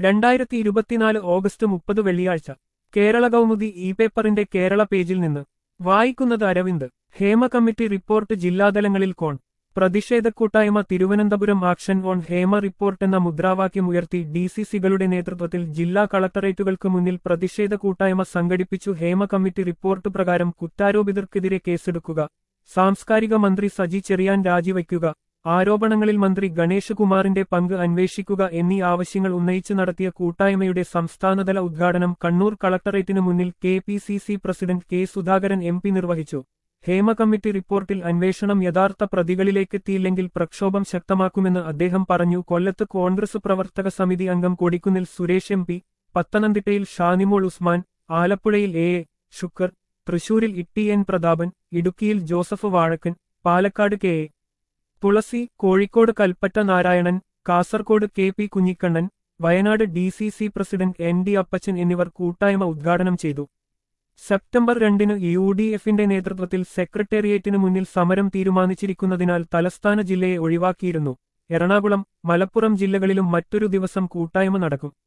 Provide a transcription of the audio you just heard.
രണ്ടായിരത്തി ഇരുപത്തിനാല് ഓഗസ്റ്റ് മുപ്പത് വെള്ളിയാഴ്ച കേരള കൗമുദി ഇ പേപ്പറിന്റെ കേരള പേജിൽ നിന്ന് വായിക്കുന്നത് അരവിന്ദ് ഹേമ കമ്മിറ്റി റിപ്പോർട്ട് ജില്ലാതലങ്ങളിൽ കോൺ പ്രതിഷേധ കൂട്ടായ്മ Thiruvananthapuram action on Hema report എന്ന മുദ്രാവാക്യം ഉയർത്തി ഡി സി സികളുടെ നേതൃത്വത്തിൽ ജില്ലാ കളക്ടറേറ്റുകൾക്ക് മുന്നിൽ പ്രതിഷേധ കൂട്ടായ്മ സംഘടിപ്പിച്ചു ഹേമ കമ്മിറ്റി റിപ്പോർട്ട് പ്രകാരം കുറ്റാരോപിതർക്കെതിരെ കേസെടുക്കുക സാംസ്കാരിക മന്ത്രി സജി ചെറിയാൻ രാജിവയ്ക്കുക ആരോപണങ്ങളിൽ മന്ത്രി ഗണേഷ് കുമാറിന്റെ പങ്ക് അന്വേഷിക്കുക എന്നീ ആവശ്യങ്ങൾ ഉന്നയിച്ച് നടത്തിയ കൂട്ടായ്മയുടെ സംസ്ഥാനതല ഉദ്ഘാടനം കണ്ണൂർ കളക്ടറേറ്റിനു മുന്നിൽ K P C C president K Sudhakaran M P നിർവഹിച്ചു ഹേമ കമ്മിറ്റി റിപ്പോർട്ടിൽ അന്വേഷണം യഥാർത്ഥ പ്രതികളിലേക്കെത്തിയില്ലെങ്കിൽ പ്രക്ഷോഭം ശക്തമാക്കുമെന്ന് അദ്ദേഹം പറഞ്ഞു കൊല്ലത്ത് കോൺഗ്രസ് പ്രവർത്തക സമിതി അംഗം കൊടിക്കുന്നിൽ സുരേഷ് എം പി പത്തനംതിട്ടയിൽ ഷാനിമോൾ ഉസ്മാൻ ആലപ്പുഴയിൽ എ എ ശുക്കർ തൃശൂരിൽ ഇട്ടി എൻ പ്രതാപൻ ഇടുക്കിയിൽ Joseph Vazhakkan Palakkad K A Thulasi Kozhikode Kalpetta Narayanan Kasaragod K P Kunhikannan Wayanad D C C president N D Appachan എന്നിവർ കൂട്ടായ്മ ഉദ്ഘാടനം ചെയ്തു സെപ്റ്റംബർ രണ്ടിന് യു ഡി എഫിന്റെ നേതൃത്വത്തിൽ സെക്രട്ടേറിയറ്റിനു മുന്നിൽ സമരം തീരുമാനിച്ചിരിക്കുന്നതിനാൽ തലസ്ഥാന ജില്ലയെ ഒഴിവാക്കിയിരുന്നു എറണാകുളം മലപ്പുറം ജില്ലകളിലും മറ്റൊരു ദിവസം കൂട്ടായ്മ നടക്കും